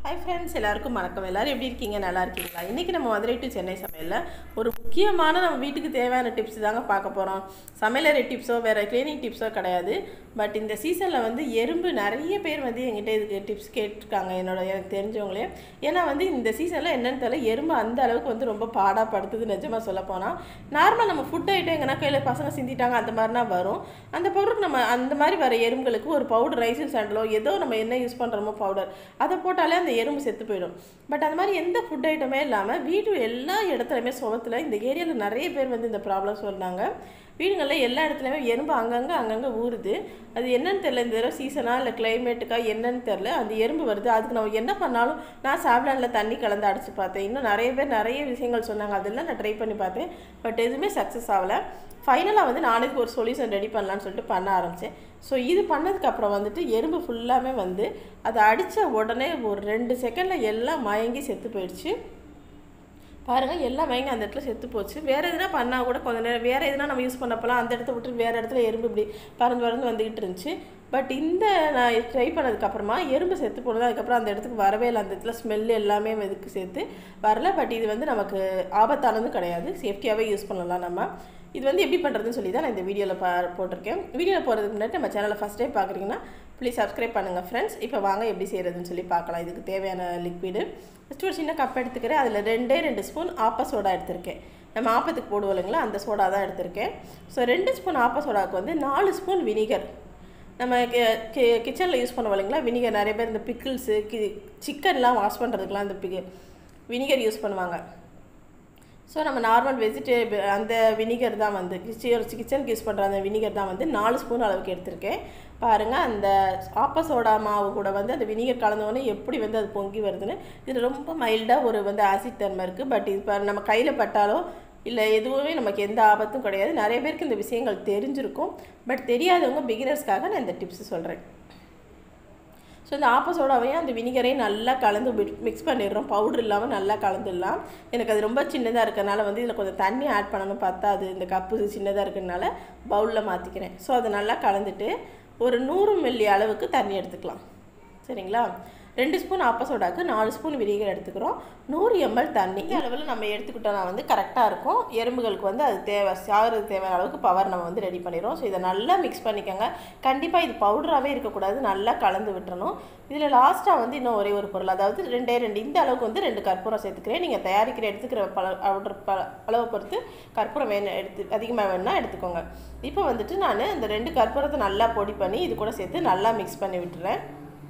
hi friends எல்லாருக்கும் வணக்கம் எல்லாரும் எப்படி இருக்கீங்க நல்லா இருக்கீங்களா இன்றைக்கி நம்ம மதுரை டு சென்னை சமையலில் ஒரு முக்கியமான நம்ம வீட்டுக்கு தேவையான டிப்ஸ் தாங்க பார்க்க போகிறோம் சமையலறை டிப்ஸோ வேறு கிளீனிங் டிப்ஸோ கிடையாது பட் இந்த சீசனில் வந்து எறும்பு நிறைய பேர் வந்து எங்கிட்ட இதுக்கு டிப்ஸ் கேட்டிருக்காங்க என்னோட எனக்கு தெரிஞ்சவங்களே ஏன்னா வந்து இந்த சீசனில் என்னன்னு தெரியல எறும்பு அந்த அளவுக்கு வந்து ரொம்ப பாடாப்படுத்துது நிஜமாக சொல்ல போனால் நார்மல் நம்ம ஃபுட் ஐட்டம் எங்கன்னா கையில் பசங்க சிந்திட்டாங்க அந்த மாதிரினா வரும் அந்த பவுடருக்கு நம்ம அந்த மாதிரி வர எறும்புகளுக்கு ஒரு பவுடர் ரைசில் சாண்டலோ ஏதோ நம்ம என்ன யூஸ் பண்ணுறோமோ பவுடர் அதை போட்டாலே அந்த எறும்பு செத்து போயிடும் பட் அந்த மாதிரி எந்த ஃபுட் ஐட்டமே இல்லாமல் வீடு எல்லா இடத்துலையுமே சுகத்தில் இந்த ஏரியாவில் நிறைய பேர் வந்து இந்த ப்ராப்ளம் சொன்னாங்க வீடுகளில் எல்லா இடத்துலையுமே எறும்பு அங்கங்கே அங்கங்கே ஊறுது அது என்னன்னு தெரில இந்த தடவை சீசனா இல்லை கிளைமேட்டுக்கா என்னன்னு தெரில அந்த எறும்பு வருது அதுக்கு நம்ம என்ன பண்ணாலும் நான் சாப்லானில் தண்ணி கலந்து அடிச்சு பார்த்தேன் இன்னும் நிறைய பேர் நிறைய விஷயங்கள் சொன்னாங்க அதெல்லாம் நான் ட்ரை பண்ணி பார்த்தேன் பட் எதுவுமே சக்ஸஸ் ஆகலை ஃபைனலாக வந்து நாளைக்கு ஒரு சொல்யூஷன் ரெடி பண்ணலான்னு சொல்லிட்டு பண்ண ஆரம்பித்தேன் ஸோ இது பண்ணதுக்கப்புறம் வந்துட்டு எறும்பு ஃபுல்லாமே வந்து அதை அடித்த உடனே ஒரு ரெண்டு செகண்டில் எல்லாம் மயங்கி செத்து போயிடுச்சு பாருங்கள் எல்லாம் மயங்கி அந்த இடத்துல செத்து போச்சு வேறு எதுனா பண்ணால் கூட கொஞ்சம் நேரம் வேறு எதுனா நம்ம யூஸ் பண்ணப்போலாம் அந்த இடத்த விட்டு வேறு இடத்துல எறும்பு இப்படி பறந்து பறந்து வந்துக்கிட்டு இருந்துச்சு பட் இந்த நான் ட்ரை பண்ணதுக்கப்புறமா எறும்பு செத்து போனது அதுக்கப்புறம் அந்த இடத்துக்கு வரவே இல்லை அந்த இடத்துல ஸ்மெல் எல்லாமே இதுக்கு சேர்த்து வரல பட் இது வந்து நமக்கு ஆபத்தானதும் கிடையாது சேஃப்டியாகவே யூஸ் பண்ணலாம் நம்ம இது வந்து எப்படி பண்ணுறதுன்னு சொல்லி தான் நான் இந்த வீடியோவில் பா போட்டிருக்கேன் வீடியோவில் போகிறதுக்கு முன்னாடி நம்ம சேனலை ஃபஸ்ட் டைம் பார்க்குறீங்கன்னா ப்ளீஸ் சப்ஸ்கிரைப் பண்ணுங்கள் ஃப்ரெண்ட்ஸ் இப்போ வாங்க எப்படி செய்கிறதுன்னு சொல்லி பார்க்கலாம் இதுக்கு தேவையான லிக்விடு ஃபஸ்ட்டு ஒரு சின்ன கப் எடுத்துக்கிறேன் அதில் ரெண்டே ரெண்டு ஸ்பூன் ஆப்ப சோடா எடுத்திருக்கேன் நம்ம ஆப்பத்துக்கு போடுவோம் இல்லைங்களா அந்த சோடா தான் எடுத்திருக்கேன் ஸோ ரெண்டு ஸ்பூன் ஆப்ப சோடாவுக்கு வந்து நாலு ஸ்பூன் வினிகர் நம்ம கிச்சனில் யூஸ் பண்ணுவோம் இல்லைங்களா வினிகர் நிறைய பேர் இந்த பிக்கிள்ஸு கி சிக்கன்லாம் வாஷ் பண்ணுறதுக்குலாம் இந்த பி வினிகர் யூஸ் பண்ணுவாங்க ஸோ நம்ம நார்மல் வெஜிடேபிள் அந்த வினிகர் தான் வந்து கிச்சன் கிச்சனுக்கு யூஸ் பண்ணுற அந்த வினிகர் தான் வந்து நாலு ஸ்பூன் அளவுக்கு எடுத்திருக்கேன் பாருங்கள் அந்த ஆப்ப சோடா மாவு கூட வந்து அந்த வினிகர் கலந்தோடனே எப்படி வந்து அது பொங்கி வருதுன்னு இது ரொம்ப மைல்டாக ஒரு வந்து ஆசிட் தன்மை இருக்குது பட் இது இப்போ நம்ம கையில் பட்டாலோ இல்லை எதுவுமே நமக்கு எந்த ஆபத்தும் கிடையாது நிறைய பேருக்கு இந்த விஷயங்கள் தெரிஞ்சிருக்கும் பட் தெரியாதவங்க பிகினர்ஸ்க்காக நான் இந்த டிப்ஸ் சொல்கிறேன் ஸோ இந்த ஆப்ப சோடாவையும் அந்த வினிகரையும் நல்லா கலந்து மிக்ஸ் பண்ணிடுறோம் பவுடர் இல்லாமல் நல்லா கலந்துடலாம் எனக்கு அது ரொம்ப சின்னதாக இருக்கிறனால வந்து இதில் கொஞ்சம் தண்ணி ஆட் பண்ணணும் பார்த்தா அது இந்த கப்பு சின்னதாக இருக்கிறனால பவுலில் மாற்றிக்கிறேன் ஸோ அதை நல்லா கலந்துட்டு ஒரு நூறு மில்லி அளவுக்கு தண்ணி எடுத்துக்கலாம் சரிங்களா ரெண்டு ஸ்பூன் ஆப்ப சோடாக்கு நாலு ஸ்பூன் வினிகர் எடுத்துக்கிறோம் நூறு எம்எல் தண்ணி இந்த அளவில் நம்ம எடுத்துக்கிட்டோம்னா வந்து கரெக்டாக இருக்கும் எறும்புகளுக்கு வந்து அது தேவை சாகிறது தேவையான அளவுக்கு பவர் நம்ம வந்து ரெடி பண்ணிடுறோம் ஸோ இதை நல்லா மிக்ஸ் பண்ணிக்கோங்க கண்டிப்பாக இது பவுடராகவே இருக்கக்கூடாது நல்லா கலந்து விட்டுறணும் இதில் லாஸ்ட்டாக வந்து இன்னும் ஒரே ஒரு பொருள் அதாவது ரெண்டே ரெண்டு இந்த அளவுக்கு வந்து ரெண்டு கற்பூரம் சேர்த்துக்கிறேன் நீங்கள் தயாரிக்கிற எடுத்துக்கிற பல பவுடர் ப அளவை பொறுத்து கற்பூரம் வேணும் எடுத்து அதிகமாக வேணும்னா எடுத்துக்கோங்க இப்போ வந்துட்டு நான் இந்த ரெண்டு கற்பூரத்தை நல்லா பொடி பண்ணி இது கூட சேர்த்து நல்லா மிக்ஸ் பண்ணி விட்டுறேன்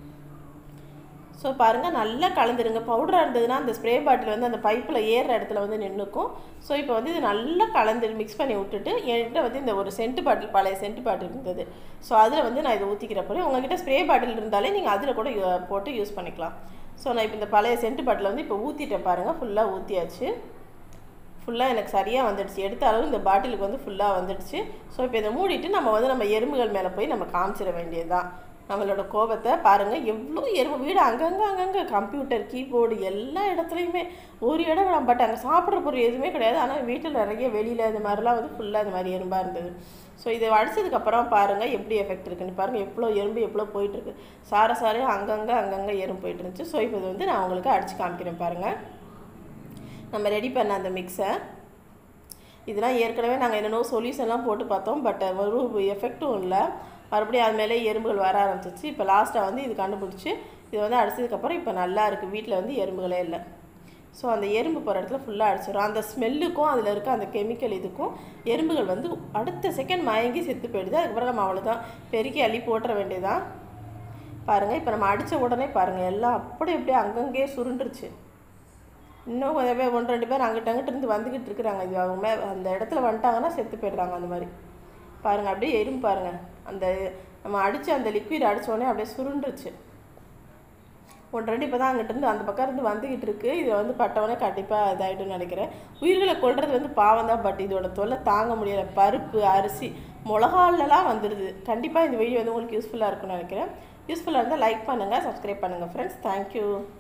ஸோ பாருங்கள் நல்லா கலந்துருங்க பவுடராக இருந்ததுன்னா அந்த ஸ்ப்ரே பாட்டில் வந்து அந்த பைப்பில் ஏறுற இடத்துல வந்து நின்றுக்கும் ஸோ இப்போ வந்து இது நல்லா கலந்து மிக்ஸ் பண்ணி விட்டுட்டு என்கிட்ட வந்து இந்த ஒரு சென்ட் பாட்டில் பழைய சென்ட் பாட்டில் இருந்தது ஸோ அதில் வந்து நான் இதை ஊற்றிக்கிறப்போ உங்ககிட்ட ஸ்ப்ரே பாட்டில் இருந்தாலே நீங்கள் அதில் கூட போட்டு யூஸ் பண்ணிக்கலாம் ஸோ நான் இப்போ இந்த பழைய சென்ட் பாட்டில் வந்து இப்போ ஊற்றிட்டேன் பாருங்கள் ஃபுல்லாக ஊற்றியாச்சு ஃபுல்லாக எனக்கு சரியாக வந்துடுச்சு எடுத்த அளவு இந்த பாட்டிலுக்கு வந்து ஃபுல்லாக வந்துடுச்சு ஸோ இப்போ இதை மூடிட்டு நம்ம வந்து நம்ம எறும்புகள் மேலே போய் நம்ம காமிச்சிட வேண்டியது தான் நம்மளோட கோபத்தை பாருங்கள் எவ்வளோ எறும்பு வீடு அங்கங்கே அங்கங்கே கம்ப்யூட்டர் கீபோர்டு எல்லா இடத்துலையுமே ஒரு இடம் விட பட் அங்கே சாப்பிட்ற பொருள் எதுவுமே கிடையாது ஆனால் வீட்டில் நிறைய வெளியில் இந்த மாதிரிலாம் வந்து ஃபுல்லாக இந்த மாதிரி எறும்பாக இருந்தது ஸோ இதை அடித்ததுக்கப்புறம் பாருங்கள் எப்படி எஃபெக்ட் இருக்குன்னு பாருங்கள் எவ்வளோ எறும்பு எவ்வளோ போயிட்டுருக்கு சார சாரே அங்கங்கே அங்கங்கே எறும்பு போயிட்டு இருந்துச்சு ஸோ இப்போ இது வந்து நான் உங்களுக்கு அடித்து காமிக்கிறேன் பாருங்கள் நம்ம ரெடி பண்ண அந்த மிக்ஸை இதெல்லாம் ஏற்கனவே நாங்கள் என்னென்னோ சொல்யூஷன்லாம் போட்டு பார்த்தோம் பட் ஒரு எஃபெக்டும் இல்லை மறுபடியும் அது மேலே எறும்புகள் வர ஆரம்பிச்சிச்சு இப்போ லாஸ்ட்டாக வந்து இது கண்டுபிடிச்சி இது வந்து அடிச்சதுக்கப்புறம் இப்போ நல்லா இருக்குது வீட்டில் வந்து எறும்புகளே இல்லை ஸோ அந்த எறும்பு போகிற இடத்துல ஃபுல்லாக அடிச்சிடும் அந்த ஸ்மெல்லுக்கும் அதில் இருக்க அந்த கெமிக்கல் இதுக்கும் எறும்புகள் வந்து அடுத்த செகண்ட் மயங்கி செத்து போயிடுது அதுக்கப்புறம் நம்ம அவ்வளோதான் பெருக்கி அள்ளி போட்டுற வேண்டியதான் பாருங்கள் இப்போ நம்ம அடித்த உடனே பாருங்கள் எல்லாம் அப்படி அப்படியே அங்கங்கே சுருண்டுருச்சு இன்னும் கொஞ்சம் பேர் ஒன்று ரெண்டு பேர் அங்கிட்ட அங்கிட்ட இருந்து வந்துக்கிட்டு இருக்கிறாங்க இது அவங்க மே அந்த இடத்துல வந்துட்டாங்கன்னா செத்து போயிடுறாங்க அந்த மாதிரி பாருங்கள் அப்படியே எறும்பு பாருங்கள் அந்த நம்ம அடித்த அந்த லிக்விட் அடித்தோடனே அப்படியே சுருண்டுருச்சு ஒன்று ரெண்டு இப்போ தான் அங்கிட்டிருந்து அந்த பக்கம் இருந்து வந்துக்கிட்டு இருக்குது இது வந்து பட்டவொடனே கண்டிப்பாக இதாகிடும்னு நினைக்கிறேன் உயிர்களை கொள்வது வந்து பாவம் தான் பட் இதோட தொல்லை தாங்க முடியலை பருப்பு அரிசி மிளகாலலாம் வந்துடுது கண்டிப்பாக இந்த வீடியோ வந்து உங்களுக்கு யூஸ்ஃபுல்லாக இருக்கும்னு நினைக்கிறேன் யூஸ்ஃபுல்லாக இருந்தால் லைக் பண்ணுங்கள் சப்ஸ்கிரைப் பண்ணுங்கள் ஃப்ரெண்ட்ஸ் தேங்க்யூ